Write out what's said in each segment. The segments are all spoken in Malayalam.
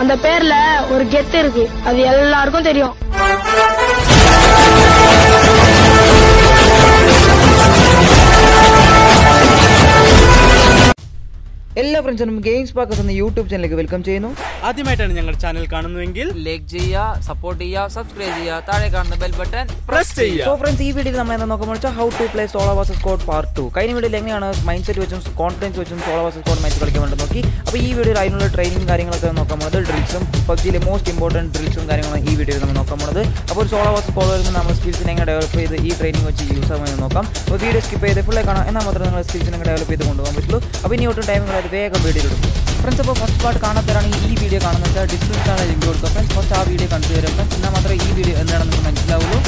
அந்த பேர்ல ஒரு கெத்து இருக்கு அது எல்லாருக்கும் தெரியும் എല്ലാ ഫ്രണ്ട്സിനും ഗെയിംസ് പാക്കസ് എന്ന യൂട്യൂബ് ചാനലിലേക്ക് വെൽക്കം ചെയ്യുന്നു ആദ്യമായിട്ടാണ് ഞങ്ങളുടെ ചാനൽ കാണുന്നതെങ്കിൽ ലൈക്ക് ചെയ്യുക സപ്പോർട്ട് ചെയ്യുക സബ്സ്ക്രൈബ് ചെയ്യുക താഴെ കാണുന്ന ബെൽ ബട്ടൺ പ്രസ് സോ ചെയ്യുക ഫ്രണ്ട്സ് ഈ വീഡിയോയിൽ നമ്മൾ എന്താ നോക്കുമ്പോൾ വെച്ചാൽ how to play solo versus squad part two കഴിഞ്ഞ വീഡിയോയിൽ എങ്ങനെയാണ് മൈൻഡ് സെറ്റ് വെച്ചും കോൺഫിഡൻസ് വെച്ചും സോളോ വാസസ് കോഡ് മാച്ച് കളിക്കാൻ വേണ്ടി നോക്കി അപ്പോൾ ഈ വീഡിയോയിൽ അതിനുള്ള ട്രെയിനിങ് കാര്യങ്ങളൊക്കെ നോക്കാൻ പോകുന്നത് ഡ്രിൽസും പബ്ജിയിലെ മോസ്റ്റ് ഇമ്പോർട്ടൻറ്റ് ഡ്രിൽസും കാര്യങ്ങളും ഈ വീഡിയോയിൽ നമ്മൾ നോക്കാൻ പോകുന്നത് അപ്പോൾ ഒരു സോളോ വാസസ് കോഡ് വരുമ്പോൾ നമ്മൾ സ്കിൽസിനെ എങ്ങനെ ഡെവലപ്പ് ചെയ്ത് ഈ ട്രെയിനിങ് വെച്ച് യൂസ് ആകുമെന്ന് നോക്കാം അപ്പോൾ വീഡിയോ സ്കിപ്പ് ചെയ്ത് ഫുള്ളേ കാണാം എന്നാൽ മാത്രമേ നിങ്ങൾ സ്കിൽസിനെ ഡെവലപ്പ് ചെയ്ത് കൊണ്ടുപോകാൻ പറ്റുള്ളൂ അപ്പോൾ ഇനി ഒട്ടും ടൈം അത് വേഗം വീഡിയോ എടുക്കും ഫ്രണ്ട്സ് അപ്പോൾ ഫസ്റ്റ് പാർട്ട് കാണാത്തവരാണെങ്കിൽ ഈ വീഡിയോ കാണുന്നത് വെച്ചാൽ ഡിസ്ക്രിപ്ഷനാണ് ലിങ്ക് കൊടുക്കുക ഫ്രണ്ട്സ് ഫസ്റ്റ് ആ വീഡിയോ കണ്ടു തരാം ഫ്രണ്ട്സ് എന്നാൽ മാത്രമേ ഈ വീഡിയോ എന്താണെന്ന് നിങ്ങൾക്ക് മനസ്സിലാവുള്ളൂ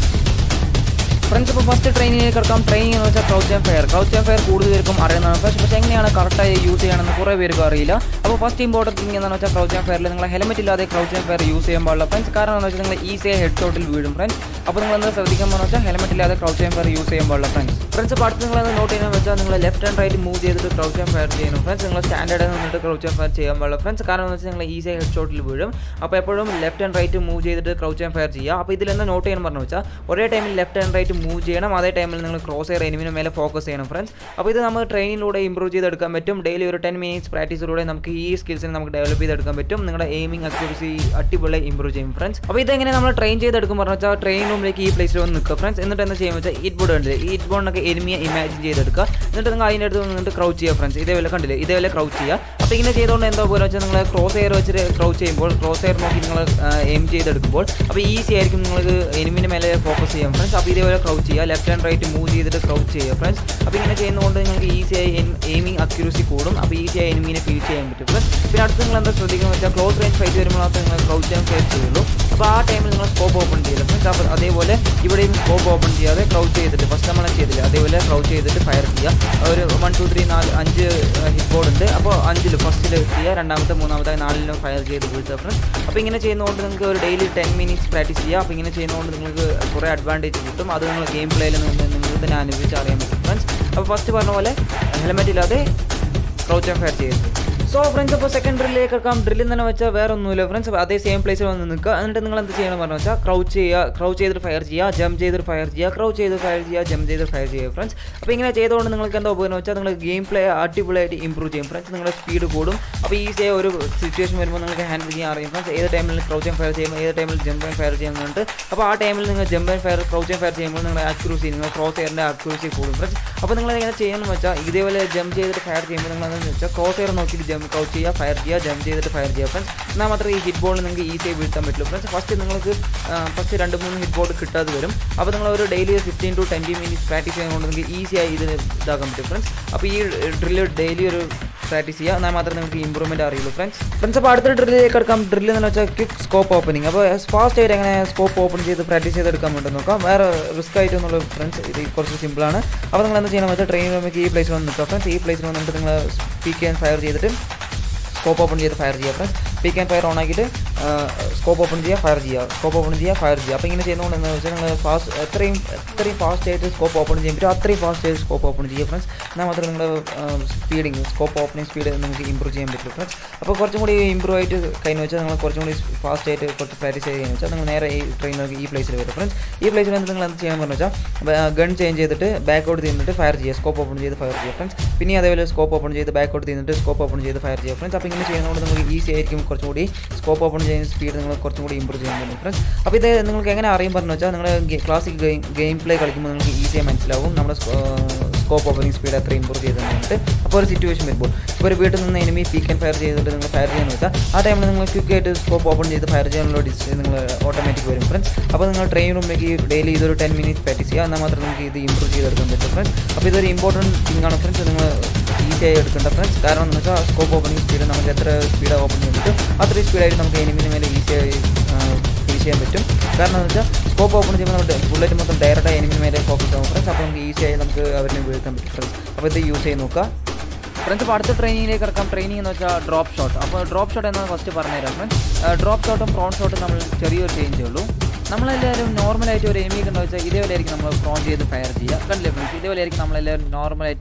ഫ്രണ്ട്സ് ഇപ്പോൾ ഫസ്റ്റ് ട്രെയിനിങ്ങിലേക്ക് കിടക്കാം ട്രെയിനിങ് എന്ന് വെച്ചാൽ crouch and fire crouch and fire കൂടുതൽ പേർക്കും അറിയുന്നതാണ് പക്ഷേ പക്ഷേ എങ്ങനെയാണ് കറക്റ്റായി യൂസ് ചെയ്യണമെന്ന് കുറേ പേർക്ക് അറിയില്ല അപ്പോൾ ഫസ്റ്റ് ഇമ്പോർട്ടൻറ്റ് തിങ് എന്താണെന്ന് വെച്ചാൽ ക്രൗച്ച് ആൻഡ് ഫയറിൽ നിങ്ങൾ ഹെൽമെറ്റ് ഇല്ലാതെ ക്രൗച്ച് ആൻഡ് ഫയർ യൂസ് ചെയ്യാൻ പാടില്ല ഫ്രണ്ട്സ് കാരണം എന്ന് വെച്ചാൽ നിങ്ങൾ ഈസിയായി ഹെഡ് ഷോട്ടിൽ വീഴും ഫ്രണ്ട്സ് അപ്പോൾ നിങ്ങൾ എന്താ ശ്രദ്ധിക്കാൻ എന്ന് വെച്ചാൽ ഹെൽമെറ്റ് ഇല്ലാതെ ക്രൗച്ച് ആൻഡ് ഫയർ യൂസ് ചെയ്യാൻ പാടില്ല ഫ്രണ്ട്സ് ഫ്രണ്ട്സ് അപ്പോൾ അടുത്ത് നിങ്ങൾ നോട്ട് ചെയ്യുന്നത് വെച്ചാൽ നിങ്ങൾ ലെഫ്റ്റ് ആൻഡ് റൈറ്റ് മൂവ് ചെയ്തിട്ട് ക്രൗച്ച് ആൻഡ് ഫയർ ചെയ്യണം ഫ്രണ്ട്സ് നിങ്ങൾ സ്റ്റാൻഡേർഡ് നിന്നിട്ട് ക്രൗച്ച് ആൻഡ് ഫയർ ചെയ്യാൻ പാടില്ല ഫ്രണ്ട്സ് കാരണം എന്ന് വെച്ചാൽ നിങ്ങൾ ഈസിയായി ഹെഡ് ഷോട്ടിൽ വീഴും അപ്പോൾ എപ്പോഴും ലെഫ്റ്റ് ആൻഡ് റൈറ്റ് മൂവ് ചെയ്തിട്ട് ക്രൗച്ച് ആൻഡ് ഫയർ ചെയ്യുക അപ്പോൾ ഇതിൽ എന്താ നോട്ട് ചെയ്യണം പറഞ്ഞു വെച്ചാൽ ഒരേ ടൈമിൽ ലെഫ്റ്റ് ആൻഡ് റൈറ്റ് മൂവ് ചെയ്യണം അതേ ടൈമിൽ നിങ്ങൾ ക്രോസ് എയർ എനിമിന് മേലെ ഫോക്കസ് ചെയ്യണം ഫ്രണ്ട്സ് അപ്പോൾ ഇത് നമ്മൾ ട്രെയിനിലൂടെ ഇമ്പ്രൂവ് ചെയ്തെടുക്കാൻ പറ്റും ഡെയിലി ഒരു ടെൻ മിനിറ്റ്സ് പ്രാക്ടീസിലൂടെ നമുക്ക് ഈ സ്കിൽസിനെ നമുക്ക് ഡെവലപ്പ് ചെയ്തെടുക്കാൻ പറ്റും നിങ്ങളുടെ എയിമിംഗ് അക്യൂറസി അടിപൊളി ഇമ്പ്രൂവ് ചെയ്യും ഫ്രണ്ട്സ് അപ്പോൾ ഇതെങ്ങനെ നമ്മൾ ട്രെയിൻ ചെയ്തെടുക്കും പറഞ്ഞു വെച്ചാൽ ട്രെയിൻ റൂമിലേക്ക് ഈ പ്ലേസിൽ വന്ന് നിൽക്കുക ഫ്രണ്ട്സ് എന്നിട്ട് എന്താ ചെയ്യുമ്പോൾ വെച്ചാൽ ഈറ്റ് ബോർഡ് ഉണ്ട് ഈറ്റ് ബോർഡിനൊക്കെ എനിമിയെ ഇമാജിൻ ചെയ്തെടുക്കുക എന്നിട്ട് നിങ്ങൾ അതിൻ്റെ അടുത്ത് നിന്നിട്ട് ക്രൗച്ച് ചെയ്യുക ഫ്രണ്ട്സ് ഇതേപോലെ കണ്ടില്ലേ ഇതേപോലെ ക്രൗച്ച് ചെയ്യുക അപ്പോൾ ഇങ്ങനെ ചെയ്തുകൊണ്ട് എന്താ പോലെ വെച്ചാൽ നിങ്ങൾ ക്രോസ് എയർ വെച്ചിട്ട് ക്രൗച്ച് ചെയ്യുമ്പോൾ ക്രോസ് എയർ നോക്കി നിങ്ങൾ എയിം ചെയ്തെടുക്കുമ്പോൾ അപ്പോൾ ഈസി ആയിരിക്കും നിങ്ങൾക്ക് എനിമിന് മേലെ ഫോക്കസ് ചെയ്യാം ഫ്രണ്ട്സ് അപ്പോൾ ഇതേപോലെ ക്രൗച്ച് ചെയ്യുക ലെഫ്റ്റ് ആൻഡ് റൈറ്റ് മൂവ് ചെയ്തിട്ട് ക്രൗച്ച് ചെയ്യുക ഫ്രണ്ട്സ് അപ്പോൾ ഇങ്ങനെ ചെയ്യുന്നതുകൊണ്ട് നിങ്ങൾക്ക് ഈസിയായി എയിമിംഗ് അക്യൂറസി കൂടും അപ്പോൾ ഈസിയായി എനിമിനെ ഫീൽ ചെയ്യാൻ പറ്റും ഫ്രണ്ട്സ് പിന്നെ അടുത്ത് നിങ്ങൾ എന്താ ശ്രദ്ധിക്കുന്നത് വെച്ചാൽ ക്ലോസ് റേഞ്ച് ഫൈറ്റ് വരുമ്പോൾ മാത്രമേ നിങ്ങൾ ക്രൗച്ച് ആൻഡ് ഫൈറ്റ് ചെയ്യുള്ളൂ അപ്പോൾ ആ ടൈമിൽ നിങ്ങൾ സ്കോപ്പ് ഓപ്പൺ ചെയ്യില്ല ഫ്രണ്ട്സ് അപ്പോൾ അതേപോലെ ഇവിടെയും സ്കോപ്പ് ഓപ്പൺ ചെയ്യാതെ ക്രൗച്ച് ചെയ്തിട്ട് ഫസ്റ്റ് നമ്മൾ ചെയ്തില്ല അതേപോലെ ക്രൗച്ച് ചെയ്തിട്ട് ഫയർ ചെയ്യുക ഒരു വൺ ടു ത്രീ നാല് അഞ്ച് ഹിറ്റ് ബോർഡ് ഉണ്ട് അപ്പോൾ അഞ്ചിൽ ഫസ്റ്റിൽ ചെയ്യുക രണ്ടാമത്തെ മൂന്നാമത്തെ നാലിലും ഫയർ ചെയ്ത് വീഴ്ത്തുക ഫ്രണ്ട്സ് അപ്പോൾ ഇങ്ങനെ ചെയ്യുന്നതുകൊണ്ട് നിങ്ങൾക്ക് ഒരു ഡെയിലി ടെൻ മിനിറ്റ്സ് പ്രാക്ടീസ് ചെയ്യുക അപ്പോൾ ഇങ്ങനെ ചെയ്യുന്നതുകൊണ്ട് നിങ്ങൾക്ക് കുറേ അഡ്വാൻറ്റേജ് കിട്ടും അത് നിങ്ങൾ ഗെയിം പ്ലേയിൽ നിന്ന് നിങ്ങൾക്ക് തന്നെ അനുഭവിച്ച് അറിയാൻ പറ്റും ഫ്രണ്ട്സ് അപ്പോൾ ഫസ്റ്റ് പറഞ്ഞ പോലെ ഹെൽമെറ്റ് ഇല്ലാതെ ക്രൗച്ച് ആൻഡ് ഫയർ ചെയ്യരുത് സോ ഫ്രണ്ട്സ് അപ്പോൾ സെക്കൻഡ് ഡ്രില്ലിലേക്ക് എടുക്കാം ഡ്രില്ലിൽ തന്നെ വെച്ചാൽ വേറെ ഒന്നുമില്ല ഫ്രണ്ട്സ് അതേ സെയിം പ്ലേസിൽ വന്ന് നിൽക്കുക എന്നിട്ട് നിങ്ങൾ എന്ത് ചെയ്യണം പറഞ്ഞു വെച്ചാൽ ക്രൗച്ച് ചെയ്യുക ക്രൗച്ച് ചെയ്തിട്ട് ഫയർ ചെയ്യുക ജംപ് ചെയ്തിട്ട് ഫയർ ചെയ്യുക ക്രൗച്ച് ചെയ്ത് ഫയർ ചെയ്യുക ജംപ് ചെയ്ത് ഫയർ ചെയ്യുക ഫ്രണ്ട്സ് അപ്പോൾ ഇങ്ങനെ ചെയ്തുകൊണ്ട് നിങ്ങൾക്ക് എന്താ ഉപയോഗം വെച്ചാൽ നിങ്ങൾ ഗെയിം പ്ലേ അടിപൊളിയായിട്ട് ഇമ്പ്രൂവ് ചെയ്യും ഫ്രണ്ട്സ് നിങ്ങളുടെ സ്പീഡ് കൂടും അപ്പോൾ ഈസിയായി ഒരു സിറ്റുവേഷൻ വരുമ്പോൾ നിങ്ങൾക്ക് ഹാൻഡിൽ ചെയ്യാൻ അറിയും ഫ്രണ്ട്സ് ഏത് ടൈമിൽ ക്രൗച്ച് ആൻഡ് ഫയർ ചെയ്യുമ്പോൾ ഏത് ടൈമിൽ ജംപ് ആൻഡ് ഫയർ ചെയ്യുന്നുണ്ട് അപ്പോൾ ആ ടൈമിൽ നിങ്ങൾ jump and fire crouch and fire ചെയ്യുമ്പോൾ നിങ്ങളുടെ അക്യൂറസി നിങ്ങൾ ക്രോസ് എയറിൻ്റെ അക്യൂറസി കൂടും ഫ്രണ്ട്സ് അപ്പോൾ നിങ്ങൾ എങ്ങനെ ചെയ്യണമെന്ന് വെച്ചാൽ ഇതേപോലെ ജംപ് ചെയ്തിട്ട് ഫയർ ചെയ്യുമ്പോൾ നിങ്ങൾ എന്താണെന്ന് വെച്ചാൽ ക്രോസ് എയർ നോക്കിയിട്ട് ജംപ് ക്രൗച്ച് ചെയ്യുക ഫയർ ചെയ്യുക ജംപ് ചെയ്തിട്ട് ഫയർ ചെയ്യുക ഫ്രണ്ട്സ് എന്നാൽ മാത്രമേ ഈ ഹിറ്റ് ബോൾ നിങ്ങൾക്ക് ഈസിയായി വീഴ്ത്താൻ പറ്റുള്ളൂ ഫ്രണ്ട്സ് ഫസ്റ്റ് നിങ്ങൾക്ക് ഫസ്റ്റ് രണ്ട് മൂന്ന് ഹിറ്റ് ബോൾ കിട്ടാതെ വരും അപ്പോൾ നിങ്ങൾ ഒരു daily fifteen to twenty minutes practice ചെയ്യുന്നതുകൊണ്ട് നിങ്ങൾക്ക് ഈസിയായി ഇത് ഇതാക്കാൻ പറ്റും ഫ്രണ്ട്സ് അപ്പോൾ ഈ ഡ്രില്ല് ഡെയിലി ഒരു പ്രാക്ടീസ് ചെയ്യുക എന്നാൽ മാത്രമേ നിങ്ങൾക്ക് ഇമ്പ്രൂവ്മെൻറ്റ് അറിയുള്ളൂ ഫ്രണ്ട്സ് ഫ്രണ്ട്സ് അപ്പോൾ അടുത്ത ഡ്രില്ലിലേക്ക് എടുക്കാം ഡ്രില്ല് എന്ന് വെച്ചാൽ ക്വിക്ക് സ്കോപ്പ് ഓപ്പണിംഗ് അപ്പോൾ ഫാസ്റ്റ് ആയിട്ട് എങ്ങനെ സ്കോപ്പ് ഓപ്പൺ ചെയ്ത് പ്രാക്ടീസ് ചെയ്തെടുക്കാൻ വേണ്ടി നോക്കാം വേറെ റിസ്ക് ആയിട്ടൊന്നുള്ള ഫ്രണ്ട്സ് ഇത് കുറച്ച് സിമ്പിളാണ് അപ്പോൾ നിങ്ങൾ എന്താ ചെയ്യണം വെച്ചാൽ ട്രെയിൻ നമുക്ക് ഈ പ്ലേസിൽ വന്ന് നിൽക്കുക ഫ്രണ്ട്സ് ഈ പ്ലേസിൽ വന്നിട്ട് നിങ്ങൾ സ്പീക്ക് ആൻഡ് ഫയർ ചെയ്തിട്ട് സ്കോപ്പ് ഓപ്പൺ ചെയ്ത് ഫയർ ചെയ്യുക friends peek and fire on ആക്കിയിട്ട് സ്കോപ്പ് ഓപ്പൺ ചെയ്യുക ഫയർ ചെയ്യുക സ്കോപ്പ് ഓപ്പൺ ചെയ്യുക ഫയർ ചെയ്യുക അപ്പോൾ ഇങ്ങനെ ചെയ്യുന്നതുകൊണ്ട് എന്താണെന്ന് വെച്ചാൽ നിങ്ങൾ ഫാസ്റ്റ് എത്രയും എത്രയും ഫാസ്റ്റ് ആയിട്ട് സ്കോപ്പ് ഓപ്പൺ ചെയ്യാൻ പറ്റും അത്രയും ഫാസ്റ്റ് ആയിട്ട് സ്കോപ്പ് ഓപ്പൺ ചെയ്യുക ഫ്രണ്ട്സ് എന്നാൽ മാത്രമേ നിങ്ങളുടെ സ്പീഡിങ് സ്കോപ്പ് ഓപ്പണിംഗ് സ്പീഡ് നിങ്ങൾക്ക് ഇമ്പ്രൂവ് ചെയ്യാൻ പറ്റും ഫ്രണ്ട്സ് അപ്പോൾ കുറച്ചും കൂടി ഇമ്പ്രൂവ് ആയിട്ട് കഴിഞ്ഞ് വെച്ചാൽ നിങ്ങൾ കുറച്ചും കൂടി ഫാസ്റ്റ് ആയിട്ട് കുറച്ച് പ്രാക്ടീസ് ചെയ്യുകയെന്ന് വെച്ചാൽ നിങ്ങൾ നേരെ ഈ ട്രെയിനിലേക്ക് ഈ പ്ലേസിൽ വരും ഫ്രണ്ട്സ് ഈ പ്ലേസിൽ വന്നിട്ട് നിങ്ങൾ എന്ത് ചെയ്യാൻ പറഞ്ഞു വെച്ചാൽ ഗൺ ചേഞ്ച് ചെയ്തിട്ട് ബാക്കൗട്ട് തിന്നിട്ട് ഫയർ ചെയ്യുക സ്കോപ്പ് ഓപ്പൺ ചെയ്ത് ഫയർ ചെയ്യുക ഫ്രണ്ട്സ് പിന്നെ അതേപോലെ സ്കോപ്പ് ഓപ്പൺ ചെയ്ത് ബാക്കൗട്ട് തിന്നിട്ട് സ്കോപ്പ് ഓപ്പൺ ചെയ്ത് ഫയർ ചെയ്യുക ഫ്രണ്ട്സ് അപ്പോൾ ഇങ്ങനെ ചെയ്യുന്നതുകൊണ്ട് നിങ്ങൾക്ക് ഈസി ആയിരിക്കും കുറച്ചും കൂടി സ്കോപ്പ് ഓപ്പൺ ചെയ്യുന്ന സ്പീഡ് നിങ്ങൾ കുറച്ചും കൂടി ഇമ്പ്രൂവ് ചെയ്യാൻ പറ്റും ഫ്രണ്ട്സ് അപ്പോൾ ഇത് നിങ്ങൾക്ക് എങ്ങനെ അറിയാൻ പറഞ്ഞു വെച്ചാൽ നിങ്ങൾ ക്ലാസിക് ഗെയിം ഗെയിം പ്ലേ കളിക്കുമ്പോൾ നിങ്ങൾക്ക് ഈസിയായി മനസ്സിലാവും നമ്മുടെ സ്കോപ്പ് ഓപ്പണിംഗ് സ്പീഡ് എത്ര ഇമ്പ്രൂവ് ചെയ്തിട്ടുണ്ട് അപ്പോൾ ഒരു സിറ്റുവേഷൻ വരുമ്പോൾ ഇപ്പോൾ ഒരു വീട്ടിൽ നിന്ന് എനിമി പീക്ക് ആൻഡ് ഫയർ ചെയ്തിട്ട് നിങ്ങൾ ഫയർ ചെയ്യാന്ന് വെച്ചാൽ ആ ടൈമിൽ നിങ്ങൾ ക്വിക്കായിട്ട് സ്കോപ്പ് ഓപ്പൺ ചെയ്ത് ഫയർ ചെയ്യാനുള്ള ഡിസ്റ്റൻസ് നിങ്ങൾ ഓട്ടോമാറ്റിക് വരും ഫ്രണ്ട്സ് അപ്പോൾ നിങ്ങൾ ട്രെയിൻ റൂമിലേക്ക് ഡെയിലി ഇതൊരു ടെൻ മിനിറ്റ്സ് പ്രാക്ടീസ് ചെയ്യുക എന്നാൽ മാത്രമേ നിങ്ങൾക്ക് ഇത് ഇമ്പ്രൂവ് ചെയ്തെടുക്കാൻ പറ്റും ഫ്രണ്ട്സ് അപ്പോൾ ഇതൊരു ഇമ്പോർട്ടൻറ്റ് തിങ് ആണ് ഫ്രണ്ട്സ് നിങ്ങൾ ഈസിയായി എടുക്കേണ്ട ഫ്രണ്ട്സ് കാരണം എന്ന് വെച്ചാൽ സ്കോപ്പ് ഓപ്പണിംഗ് സ്പീഡ് നമുക്ക് എത്ര സ്പീഡ് ഓപ്പൺ ചെയ്യാൻ പറ്റും അത്രയും സ്പീഡായിട്ട് നമുക്ക് എനിമിന് മേലെ ഈസിയായി ഫിനിഷ് ചെയ്യാൻ പറ്റും കാരണം എന്ന് വെച്ചാൽ സ്കോപ്പ് ഓപ്പൺ ചെയ്യുമ്പോൾ നമ്മുടെ ബുള്ളറ്റ് മൊത്തം ഡയറക്റ്റായി എനിമിന് മേലെ ഫോക്കസ് ആവും ഫ്രണ്ട്സ് അപ്പോൾ നമുക്ക് ഈസിയായി നമുക്ക് അവരിനെ വീഴ്ത്താൻ പറ്റും ഫ്രണ്ട്സ് അപ്പോൾ ഇത് യൂസ് ചെയ്ത് നോക്കുക ഫ്രണ്ട്സ് ഇപ്പോൾ അടുത്ത ട്രെയിനിങ്ങിലേക്ക് ഇറക്കാം ട്രെയിനിങ് എന്ന് വെച്ചാൽ ഡ്രോപ്പ് ഷോട്ട് അപ്പോൾ ഡ്രോപ്പ് ഷോട്ട് എന്നാണ് ഫസ്റ്റ് പറഞ്ഞുതരാം ഫ്രണ്ട്സ് ഡ്രോപ്പ് ഷോട്ടും പ്രോൺ ഷോട്ടും നമ്മൾ ചെറിയൊരു ചേഞ്ച് ഉള്ളൂ നമ്മളെല്ലാവരും നോർമലായിട്ട് ഒരു എനിമി കണ്ടു വെച്ചാൽ ഇതേപോലെ ആയിരിക്കും നമ്മൾ പ്രോൺ ചെയ്ത് ഫയർ ചെയ്യുക കണ്ടില്ലേ ഫ്രണ്ട്സ് ഇതേപോലെ ആയിരിക്കും നമ്മളെല്ലാവരും നോർമലായിട്ട്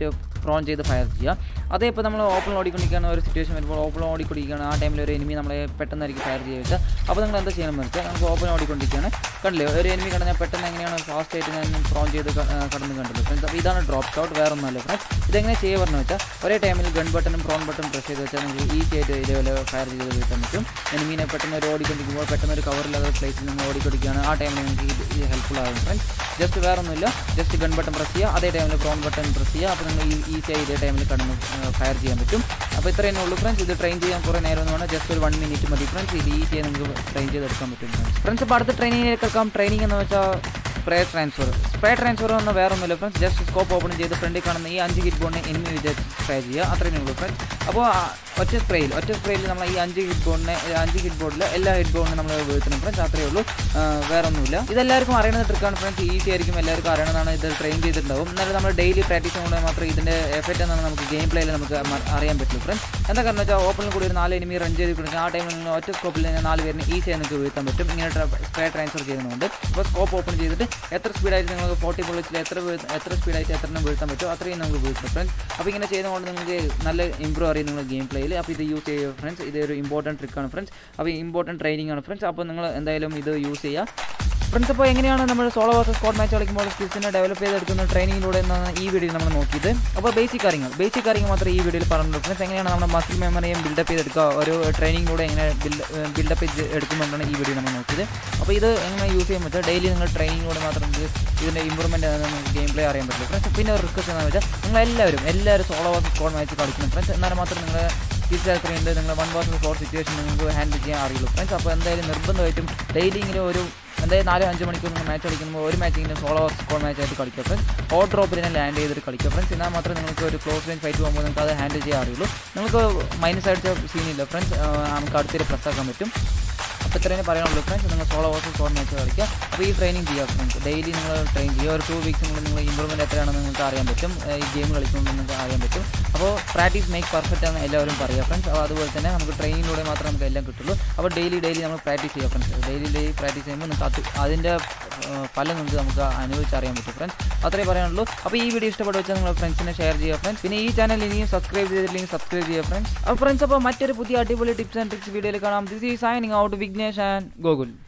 പ്രോൺ ചെയ്ത് ഫയർ ചെയ്യുക അതേ ഇപ്പോൾ നമ്മൾ ഓപ്പൺ ഓടിക്കൊണ്ടിരിക്കുന്ന ഒരു സിറ്റുവേഷൻ വരുമ്പോൾ ഓപ്പൺ ഓടിക്കൊണ്ടിരിക്കുകയാണ് ആ ടൈമിൽ ഒരു എനിമി നമ്മളെ പെട്ടെന്നായിരിക്കും ഫയർ ചെയ്തിട്ട് അപ്പോൾ നിങ്ങൾ എന്താ ചെയ്യണമെന്ന് വെച്ചാൽ നമുക്ക് ഓപ്പൺ ഓടിക്കൊണ്ടിരിക്കുകയാണ് കണ്ടില്ലേ ഒരു എനിമി കണ്ടാൽ പെട്ടെന്ന് എങ്ങനെയാണ് ഫാസ്റ്റ് ആയിട്ട് ഞാൻ പ്രോൺ ചെയ്ത് ക- ആ, കടന്ന് കണ്ടല്ലോ ഫ്രണ്ട്സ് അപ്പോൾ ഇതാണ് ഡ്രോപ്പ് ഷോട്ട് വേറെ ഒന്നുമല്ല ഫ്രണ്ട്സ് ഇതെങ്ങനെ ചെയ്യുക പറഞ്ഞു വെച്ചാൽ ഒരേ ടൈമിൽ ഗൺ ബട്ടണും പ്രോൺ ബട്ടൺ പ്രസ് ചെയ്ത് വെച്ചാൽ നിങ്ങൾക്ക് ഈസി ആയിട്ട് ഇതേപോലെ ഫയർ ചെയ്ത് വീട്ടാൻ പറ്റും എനിമീനെ പെട്ടെന്ന് ഒരു ഓടിക്കൊണ്ടിരിക്കുമ്പോൾ പെട്ടെന്ന് ഒരു കവറില്ലാത്ത പ്ലേസിൽ നിങ്ങൾ ഓടിക്കൊണ്ടിരിക്കുകയാണ് ആ ടൈമിൽ നിങ്ങൾക്ക് ഇത് ഇത് ഹെൽപ്ഫുൾ ആകും ഫ്രണ്ട്സ് ജസ്റ്റ് വേറെ ഒന്നുമില്ല ജസ്റ്റ് ഗൺ ബട്ടൺ പ്രസ് ചെയ്യുക അതേ ടൈമിൽ പ്രോൺ ബട്ടൺ പ്രസ് ചെയ്യുക അപ്പോൾ നിങ്ങൾ ഈസി ആയി ഇതേ ടൈമിൽ കടന്ന് ഫയർ ചെയ്യാൻ പറ്റും അപ്പോൾ ഇത്ര തന്നെ ഉള്ളൂ ഫ്രണ്ട്സ് ഇത് ട്രെയിൻ ചെയ്യാൻ കുറേ നേരം എന്ന് പറഞ്ഞാൽ ജസ്റ്റ് ഒരു വൺ മിനിറ്റ് മതി ഫ്രണ്ട്സ് ഇത് ഈസി ആയി നിങ്ങൾക്ക് ട്രെയിൻ ചെയ്തെടുക്കാൻ പറ്റും ഫ്രണ്ട്സ് ഫ്രണ്ട്സ് ഇപ്പോൾ അടുത്ത ട്രെയിനിങ്ങിലേക്ക് എടുക്കാം ട്രെയിനിങ് എന്ന് വെച്ചാൽ സ്പ്രേ ട്രാൻസ്ഫർ സ്പ്രേ ട്രാൻസ്ഫർ എന്ന് വേറെ ഒന്നുമില്ല ഫ്രണ്ട്സ് ജസ്റ്റ് സ്കോപ്പ് ഓപ്പൺ ചെയ്ത് ഫ്രണ്ടിൽ കാണുന്ന ഈ അഞ്ച് ഹിറ്റ് ബോണിനെ എനിമി വിചാരിച്ച് സ്പ്രേ ചെയ്യുക അത്രയും ഉള്ളൂ ഫ്രണ്ട്സ് അപ്പോൾ ആ ഒറ്റ സ്പ്രേയിൽ ഒറ്റ സ്പ്രേയിൽ നമ്മൾ ഈ അഞ്ച് ഹിറ്റ് ബോണിനെ അഞ്ച് ഹിറ്റ് ബോർഡിൽ എല്ലാ ഹിറ്റ് ബോണിനും നമ്മൾ വീഴ്ത്തണം ഫ്രണ്ട്സ് അത്രയേ ഉള്ളൂ ആ, വേറെ ഒന്നുമില്ല ഇതെല്ലാവർക്കും അറിയുന്ന ട്രിക്കാണ് ഫ്രണ്ട്സ് ഈസി ആയിരിക്കും എല്ലാവർക്കും അറിയണമെന്നാണ് ഇത് ട്രെയിൻ ചെയ്തിട്ടുണ്ടാവും എന്നാലും നമ്മൾ ഡെയിലി പ്രാക്ടീസ് ചെയ്യുമ്പോൾ മാത്രമേ ഇതിൻ്റെ എഫക്റ്റ് എന്നാണ് നമുക്ക് ഗെയിം പ്ലേയിൽ നമുക്ക് മ- അറിയാൻ പറ്റുള്ളൂ ഫ്രണ്ട്സ് എന്താ കാരണം വെച്ചാൽ ഓപ്പണിൽ കൂടി ഒരു നാല് എനിമി റൺ ചെയ്ത് കൊടുക്കുക ആ ടൈമിൽ നിങ്ങൾ ഒറ്റ സ്കോപ്പിൽ നാല് പേരിന് ഈസി ആയി നിങ്ങൾക്ക് വീഴ്ത്താൻ പറ്റും ഇങ്ങനെ സ്പ്രേ ട്രാൻസ്ഫർ ചെയ്യുന്നതുകൊണ്ട് അപ്പോൾ സ്കോപ്പ് ഓപ്പൺ ചെയ്തിട്ട് എത്ര സ്പീഡായിട്ട് നിങ്ങൾക്ക് ഫോർട്ടി ബുള്ളറ്റ്സിൽ എത്ര വീഴ്- എത്ര സ്പീഡായിട്ട് എത്ര എണ്ണം വീഴ്ത്താൻ പറ്റും അത്രയും നമുക്ക് വീഴ്ത്തും ഫ്രണ്ട്സ് അപ്പോൾ ഇങ്ങനെ ചെയ്യുന്നതുകൊണ്ട് നിങ്ങൾക്ക് നല്ല ഇമ്പ്രൂവ് അറിയും നിങ്ങൾ ഗെയിം പ്ലേയിൽ അപ്പോൾ ഇത് യൂസ് ചെയ്യുക ഫ്രണ്ട്സ് ഇത് ഒരു ഇമ്പോർട്ടൻറ്റ് ട്രിക്കാണ് ഫ്രണ്ട്സ് അപ്പോൾ ഇമ്പോർട്ടൻറ്റ് ട്രെയിനിങ് ആണ് ഫ്രണ്ട്സ് അപ്പോൾ നിങ്ങൾ എന്തായാലും ഇത് യൂസ് ചെയ്യുക ഫ്രണ്ട്സ് അപ്പോൾ എങ്ങനെയാണ് നമ്മൾ സോളോ വേഴ്സസ് സ്കോഡ് മാച്ച് കളിക്കുമ്പോൾ സ്കിൽസിനെ ഡെവലപ്പ് ചെയ്തെടുക്കുന്ന ട്രെയിനിങ്ങിലൂടെ എന്നാണ് ഈ വീഡിയോയിൽ നമ്മൾ നോക്കിയത് അപ്പോൾ ബേസിക് കാര്യങ്ങൾ ബേസിക് കാര്യങ്ങൾ മാത്രമേ ഈ വീഡിയോയിൽ പറഞ്ഞിട്ടുള്ളൂ ഫ്രണ്ട്സ് എങ്ങനെയാണ് നമ്മുടെ മസിൽ മെമ്മറിയും ബിൽഡപ്പ് ചെയ്തെടുക്കുക ഒരു ട്രെയിനിങ്ങിലൂടെ എങ്ങനെ ബിൽഡപ്പ് ചെയ്ത് എടുക്കുമെന്നാണ് ഈ വീഡിയോ നമ്മൾ നോക്കിയത് അപ്പോൾ ഇത് എങ്ങനെ യൂസ് ചെയ്യാൻ പറ്റുക ഡെയിലി നിങ്ങൾ ട്രെയിനിങ്ങിലൂടെ മാത്രം നിങ്ങൾക്ക് ഇതിൻ്റെ ഇമ്പ്രൂവ്മെൻറ്റ് നമുക്ക് ഗെയിം പ്ലേ അറിയാൻ പറ്റുള്ളൂ ഫ്രണ്ട്സ് പിന്നെ ഒരു റിക്വസ്റ്റ് എന്ന് വെച്ചാൽ നിങ്ങൾ എല്ലാവരും എല്ലാവരും സോളോ വേഴ്സസ് സ്കോഡ് മാച്ച് കളിക്കണം ഫ്രണ്ട്സ് എന്നാലും മാത്രം നിങ്ങൾ സ്കിൽസ് എത്രയുണ്ട് നിങ്ങൾ വൺ വേഴ്സസ് ഫോർ സിറ്റുവേഷൻ നിങ്ങൾക്ക് ഹാൻഡിൽ ചെയ്യാൻ അറിയുള്ളൂ ഫ്രണ്ട്സ് അപ്പോൾ എന്തായാലും നിർബന്ധമായിട്ടും ഡെയിലി ഇങ്ങനെ ഒരു എന്തായാലും നാലോ അഞ്ച് മണിക്കൂർ നിങ്ങൾ മാച്ച് കളിക്കുമ്പോൾ ഒരു മാച്ചിങ്ങിന് സോളോ സ്കോർ മാച്ച് ആയിട്ട് കളിക്കുക ഫ്രണ്ട്സ് ഹോട്ട് ഡ്രോപ്പിൽ തന്നെ ലാൻഡ് ചെയ്തിട്ട് കളിക്കുക ഫ്രണ്ട്സ് എന്നാൽ മാത്രമേ നിങ്ങൾക്ക് ഒരു ക്ലോസ് റേഞ്ച് ഫൈറ്റ് പോകുമ്പോൾ നിങ്ങൾക്ക് അത് ഹാൻഡിൽ ചെയ്യാൻ അറിയുള്ളൂ നിങ്ങൾക്ക് മൈനസ് അടിച്ച സീനില്ല ഫ്രണ്ട്സ് നമുക്ക് അടുത്തേക്ക് പ്രസ് ആക്കാൻ പറ്റും അപ്പോൾ ഇത്രയും പറയാനുള്ളൂ ഫ്രണ്ട്സ് നിങ്ങൾ സോളോ വേഴ്സസ് സ്കോർ മാച്ച് കളിക്കുക അപ്പോൾ ഈ ട്രെയിനിങ് ചെയ്യുക ഫ്രണ്ട്സ് ഡെയിലി നിങ്ങൾ ട്രെയിൻ ചെയ്യുക ഒരു ടു വീക്സ് നിങ്ങൾ നിങ്ങൾ ഇമ്പ്രൂവ്മെൻറ്റ് എത്രയാണെന്ന് നിങ്ങൾക്ക് അറിയാൻ പറ്റും ഏഹ് ഈ ഗെയിം കളിക്കുമ്പോൾ നിങ്ങൾക്ക് അറിയാൻ പറ്റും അപ്പോൾ പ്രാക്ടീസ് മേക്ക് പെർഫെക്റ്റ് ആണ് എല്ലാവരും പറയുക ഫ്രണ്ട്സ് അപ്പോൾ അതുപോലെ തന്നെ നമുക്ക് ട്രെയിനിലൂടെ മാത്രമേ നമുക്ക് എല്ലാം കിട്ടുള്ളൂ അപ്പോൾ ഡെയിലി ഡെയിലി നമ്മൾ പ്രാക്ടീസ് ചെയ്യുക ഫ്രണ്ട്സ് ഡെയിലി ഡെയിലി പ്രാക്ടീസ് ചെയ്യുമ്പോൾ നിങ്ങൾക്ക് അത് അതിൻ്റെ ഏഹ് ഫലം നിങ്ങൾക്ക് നമുക്ക് അനുഭവിച്ചറിയാൻ പറ്റും ഫ്രണ്ട്സ് അത്രേ പറയാനുള്ളൂ അപ്പോൾ ഈ വീഡിയോ ഇഷ്ടപ്പെട്ടു വെച്ചാൽ നിങ്ങൾ ഫ്രണ്ട്സിനെ ഷെയർ ചെയ്യുക ഫ്രണ്ട്സ് പിന്നെ ഈ ചാനൽ ഇനിയും സബ്സ്ക്രൈബ് ചെയ്തില്ലെങ്കിൽ സബ്സ്ക്രൈബ് ചെയ്യുക ഫ്രണ്ട്സ് അപ്പോൾ ഫ്രണ്ട്സ് അപ്പോൾ മറ്റൊരു പുതിയ അടിപൊളി ടിപ്സ് ആൻഡ് ട്രിക്സ് വീഡിയോയിൽ കാണാം ദിസ് ഈ signing out Vignesh and Gokul